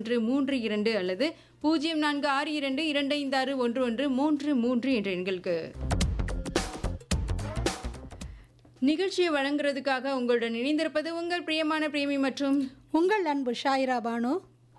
ஒன்று மூன்று இரண்டு அல்லது பூஜ்ஜியம் நான்கு ஆறு இரண்டு இரண்டு ஐந்து ஆறு ஒன்று ஒன்று மூன்று மூன்று என்ற எண்களுக்கு நிகழ்ச்சியை வழங்குறதுக்காக உங்களுடன் இணைந்திருப்பது உங்கள் பிரியமான பிரேமி மற்றும் உங்கள் அன்பு ஷாயிரா பானு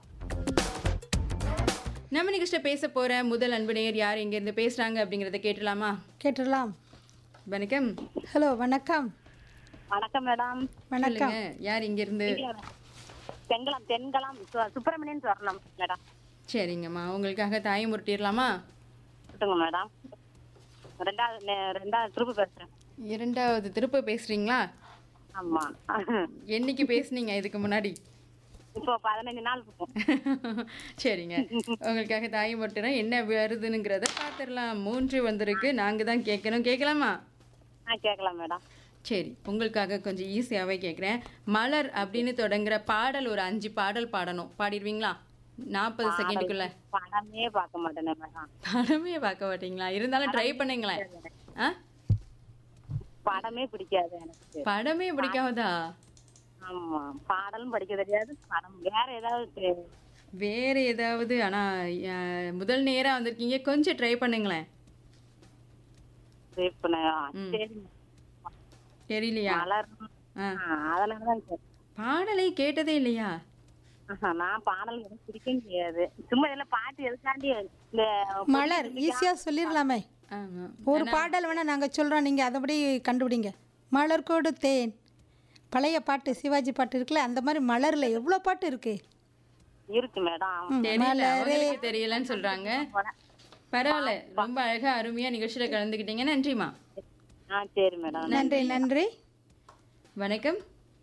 நம்ம நிகழ்ச்சியில் பேச போற முதல் அன்பு நேயர் யார் இங்கேருந்து பேசுறாங்க அப்படிங்கிறத கேட்டலாமா கேட்டுடலாம் வணக்கம் ஹலோ வணக்கம் வணக்கம் மேடம் வணக்கம் சொல்லுங்க யார் இங்கிருந்து தெங்கலம் தென்கலம் சு- சுப்பிரமணியன் வரணும் மேடம் சரிங்கம்மா உங்களுக்காக தாயை முரட்டிடலாமா சொல்லுங்க மேடம் ரெண்டாவது நே- ரெண்டாவது திருப்பி பேசுறேன் இரண்டாவது திருப்ப பேசுறீங்களா ஆமா என்னைக்கு பேசுனீங்க இதுக்கு முன்னாடி இப்போ பதினஞ்சு நாள் இருக்கும் சரிங்க உங்களுக்காக தாயை முரட்டுறேன் என்ன வருதுங்கிறத பார்த்துடலாம் மூன்று வந்திருக்கு நாங்கள் தான் கேட்கணும் கேட்கலாமா ஆ கேட்கலாம் மேடம் சரி உங்களுக்காக கொஞ்சம் ஈஸியாகவே கேட்குறேன் மலர் அப்படின்னு தொடங்குற பாடல் ஒரு அஞ்சு பாடல் பாடணும் பாடிடுவீங்களா நாற்பது செகண்டுக்குள்ள படமே பார்க்க மாட்டேனே மேடம் படமே பார்க்க மாட்டீங்களா இருந்தாலும் ட்ரை பண்ணுங்களேன் ஆ படமே பிடிக்காது எனக்கு படமே பிடிக்காதா ஆமா பாடலும் படிக்க தெரியாது படம் வேற ஏதாவது தெ- வேற ஏதாவது ஆனால் முதல் நேராக வந்திருக்கீங்க கொஞ்சம் ட்ரை பண்ணுங்களேன் save பண்ண- சரி தெரியலையா மலர் ஆ ஆ, அதனாலதான் கேட்டேன். பாடலை கேட்டதே இல்லையா ஆஹா, நான் பாடல் எனக்கு பிடிக்க முடியாது சும்மா இதெல்லாம் பாட்டு எதுக்காண்டி இந்த மலர் ஈஸியா சொல்லிடலாமே ஆமாம் ஒரு பாடல் வேணா நாங்க சொல்றோம் நீங்க அதபடி கண்டுபிடிங்க மலர் கொடுத்தேன் பழைய பாட்டு சிவாஜி பாட்டு இருக்குல்ல அந்த மாதிரி மலர்ல எவ்வளோ பாட்டு இருக்கு இருக்கு மேடம் ம், தெரியல அவங்களுக்கு தெரியலன்னு சொல்றாங்க பரவாயில்ல ரொம்ப அழகா அருமையா நிகழ்ச்சியில கலந்துக்கிட்டீங்க நன்றிமா ஆ சரி மேடம் நன்றி நன்றி வணக்கம்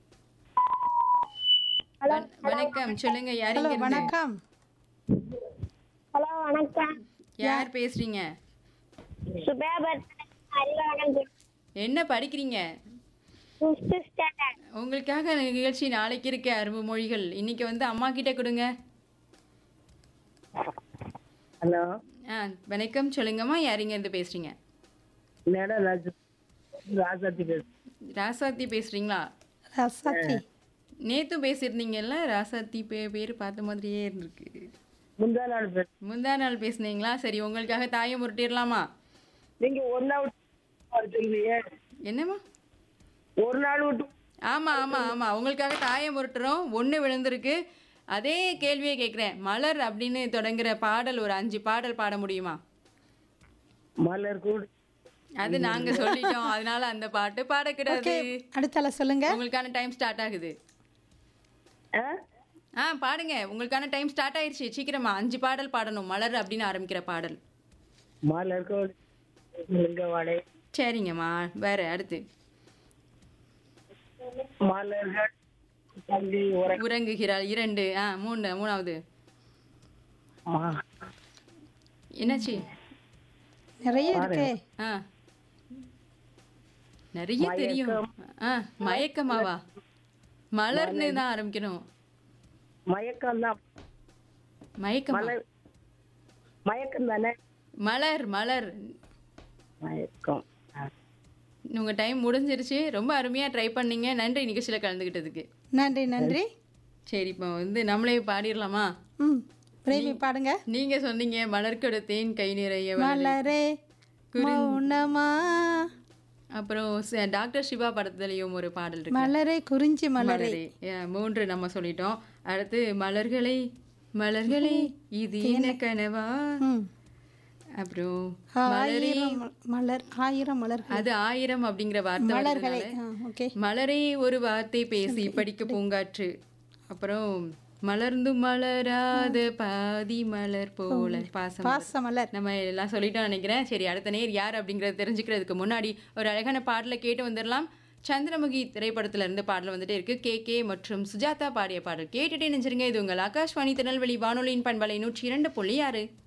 வண- வணக்கம் சொல்லுங்க யார் ஹலோ இங்க இருந்து? வணக்கம் ஹலோ வணக்கம் யார் பேசுறீங்க சுபேபர் அறிவானந்த் என்ன படிக்கிறீங்க ஃபிஃப்த் ஸ்டாண்டர்ட் உங்களுக்காக நிகழ்ச்சி நாளைக்கு இருக்க அரும்பு மொழிகள் இன்னைக்கு வந்து அம்மா கிட்ட கொடுங்க ஹலோ ஆ வணக்கம் சொல்லுங்கம்மா யார் இங்க இருந்து பேசுறீங்க மேடம் ராஜ ராசாத்தி பேசு ராசாத்தி பேசுறீங்களா ரசாத்தி நேத்தும் பேசியிருந்தீங்கல்ல ராசாத்தி பே பேர் பார்த்த மாதிரியே இருந்திருக்கு முந்தா நாள் பேசு முந்தா நாள் பேசுனீங்களா சரி உங்களுக்காக தாயை முரட்டிடலாமா நீங்க ஒரு நாள் விட்டு சொல்லுவீங்க என்னம்மா ஒரு நாள் விட்டு ஆமா ஆமா ஆமா உங்களுக்காக தாயை முரட்டுறோம் ஒன்று விழுந்திருக்கு அதே கேள்வியை கேட்குறேன் மலர் அப்படின்னு தொடங்குற பாடல் ஒரு அஞ்சு பாடல் பாட முடியுமா மலர் கூட அது நாங்க சொல்லிட்டோம் அதனால அந்த பாட்டு பாடக்கூடாது அடுத்தால சொல்லுங்க உங்களுக்கான டைம் ஸ்டார்ட் ஆகுது ஆ? ஆ பாடுங்க உங்களுக்கான டைம் ஸ்டார்ட் ஆயிடுச்சு சீக்கிரமா அஞ்சு பாடல் பாடணும் மலர் அப்படின்னு ஆரம்பிக்கிற பாடல் மலர் கூட இங்க வடை சரிங்கம்மா வேற அடுத்து மலர்கள் தள்ளி உரை உறங்குகிறாள் இரண்டு ஆ மூணு மூணாவது மா- என்னாச்சு நிறைய இருக்கே ஆ நிறைய தெரியும் ஆ மயக்கமாவா மலர்னு தான் ஆரம்பிக்கணும் மயக்கம் தான் மயக்கமா மலர் மயக்கம் தானே மலர் மலர் மயக்கம் ஆ. உங்க டைம் முடிஞ்சிருச்சு ரொம்ப அருமையா ட்ரை பண்ணீங்க நன்றி நிகழ்ச்சியில கலந்துக்கிட்டதுக்கு நன்றி நன்றி சரி இப்போ வந்து நம்மளே பாடிடலாமா ம் பிரேமி பாடுங்க நீங்க சொன்னீங்க மலர் கொடுத்தேன் கை நிறைய வளரு. மலரே மௌனமா அப்புறம் ச- டாக்டர் சிவா படத்துலயும் ஒரு பாடல் இருக்கு மலரே குறிஞ்சி மலரே மலரே Yeah, மூன்று நம்ம சொல்லிட்டோம் அடுத்து மலர்களே மலர்களே இது என்ன கனவா ம் அப்புறம் மலரே ஆயிரம் மலர் ஆயிரம் மலர்கள் அது ஆயிரம் அப்படிங்கிற வார்த்தை மலர்களை வர்றதுனால, ஆ, ஓகே மலரே ஒரு வார்த்தை பேசி படிக்க பூங்காற்று அப்புறம் மலர்ந்து மலராத பாதி மலர் போல பாசம் பாசமலர் நம்ம எல்லாம் சொல்லிட்டோம் நினைக்கிறேன் சரி அடுத்த நேர் யார் அப்படிங்கறத தெரிஞ்சுக்கிறதுக்கு முன்னாடி ஒரு அழகான பாடலை கேட்டு வந்துடலாம் சந்திரமுகி திரைப்படத்துல இருந்து பாடல் வந்துட்டே இருக்கு கே கே மற்றும் சுஜாதா பாடிய பாடல் கேட்டுட்டே நினைச்சிருங்க இது உங்கள் ஆகாஷ்வாணி திருநெல்வேலி வானொலியின் பண்பலை நூற்றி இரண்டு புள்ளி ஆறு